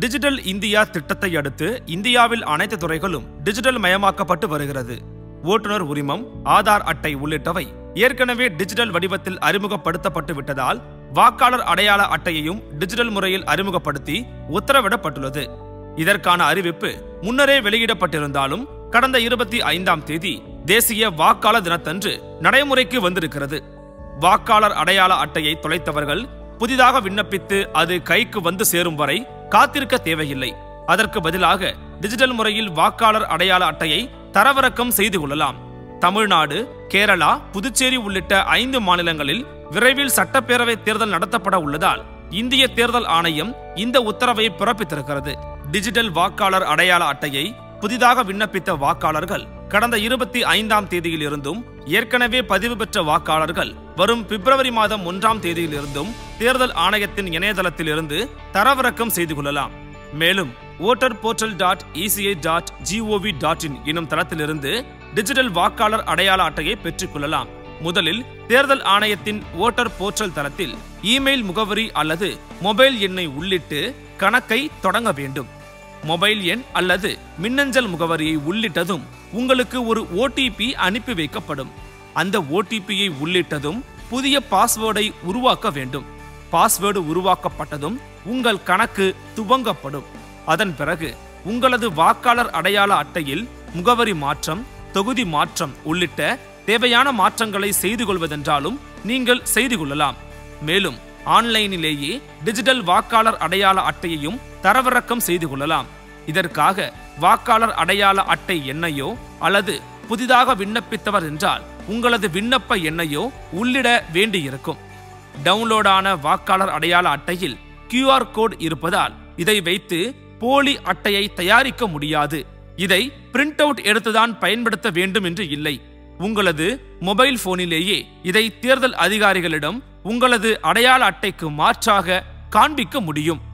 digital India திட்டத்தை அடுத்து இந்தியாவில் அனைத்து துறைகளும் டிஜிட்டல் மயமாக்கப்பட்டு வருகிறது ஓட்டுநர் உரிமம் ஆதார் அட்டை உள்ளிட்டவை ஏற்கனவே டிஜிட்டல் வடிவத்தில் அறிமுகப்படுத்தப்பட்டு விட்டதால் வாக்காளர் அடையாள அட்டையையும் டிஜிட்டல் முறையில் அறிமுகப்படுத்தி உத்தரவிடப்பட்டுள்ளது இதற்கான அறிவிப்பு முன்னரே வெளியிடப்பட்டிருந்தாலும் கடந்த இருபத்தி ஐந்தாம் தேதி தேசிய வாக்காளர் தினத்தன்று நடைமுறைக்கு வந்திருக்கிறது வாக்காளர் அடையாள அட்டையை தொலைத்தவர்கள் புதிதாக விண்ணப்பித்து அது கைக்கு வந்து சேரும் வரை காத்திருக்க தேவையில்லை அதற்கு பதிலாக டிஜிட்டல் முறையில் வாக்காளர் அடையாள அட்டையை தரவிறக்கம் செய்து கொள்ளலாம் தமிழ்நாடு கேரளா புதுச்சேரி உள்ளிட்ட ஐந்து மாநிலங்களில் விரைவில் சட்டப்பேரவை தேர்தல் நடத்தப்பட உள்ளதால் இந்திய தேர்தல் ஆணையம் இந்த உத்தரவை பிறப்பித்திருக்கிறது டிஜிட்டல் வாக்காளர் அடையாள அட்டையை புதிதாக விண்ணப்பித்த வாக்காளர்கள் கடந்த இருபத்தி ஐந்தாம் தேதியிலிருந்தும் ஏற்கனவே பதிவு பெற்ற வாக்காளர்கள் வரும் பிப்ரவரி மாதம் ஒன்றாம் தேதியிலிருந்தும் தேர்தல் ஆணையத்தின் இணையதளத்திலிருந்து தரவிறக்கம் செய்து கொள்ளலாம் மேலும் voter portal dot ECI dot GOV dot in எனும் தளத்திலிருந்து டிஜிட்டல் வாக்காளர் அடையாள அட்டையை பெற்றுக் கொள்ளலாம் முதலில் தேர்தல் ஆணையத்தின் ஓட்டர் போர்ட்டல் தளத்தில் இமெயில் முகவரி அல்லது மொபைல் எண்ணை உள்ளிட்டு கணக்கை தொடங்க வேண்டும் மொபைல் எண் அல்லது மின்னஞ்சல் முகவரியை உள்ளிட்டதும் உங்களுக்கு ஒரு ஓடிபி அனுப்பி வைக்கப்படும் அந்த ஓடிபியை உள்ளிட்டதும் புதிய பாஸ்வேர்டை உருவாக்க வேண்டும் பாஸ்வேர்டு உருவாக்கப்பட்டதும் உங்கள் கணக்கு துவங்கப்படும் அதன் பிறகு உங்களது வாக்காளர் அடையாள அட்டையில் முகவரி மாற்றம் தொகுதி மாற்றம் உள்ளிட்ட தேவையான மாற்றங்களை செய்து கொள்வதென்றாலும் நீங்கள் செய்து கொள்ளலாம் மேலும் ஆன்லைனிலேயே டிஜிட்டல் வாக்காளர் அடையாள அட்டையையும் தரவிறக்கம் செய்து கொள்ளலாம் இதற்காக வாக்காளர் அடையாள அட்டை எண்ணையோ அல்லது புதிதாக விண்ணப்பித்தவர் என்றால் உங்களது விண்ணப்ப எண்ணையோ உள்ளிட வேண்டியிருக்கும் டவுன்லோடான வாக்காளர் அடையாள அட்டையில் QR கோட் இருப்பதால் இதை வைத்து போலி அட்டையை தயாரிக்க முடியாது இதை பிரிண்ட் அவுட் எடுத்துதான் பயன்படுத்த வேண்டும் என்று இல்லை உங்களது மொபைல் போனிலேயே இதை தேர்தல் அதிகாரிகளிடம் உங்களது அடையாள அட்டைக்கு மாற்றாக காண்பிக்க முடியும்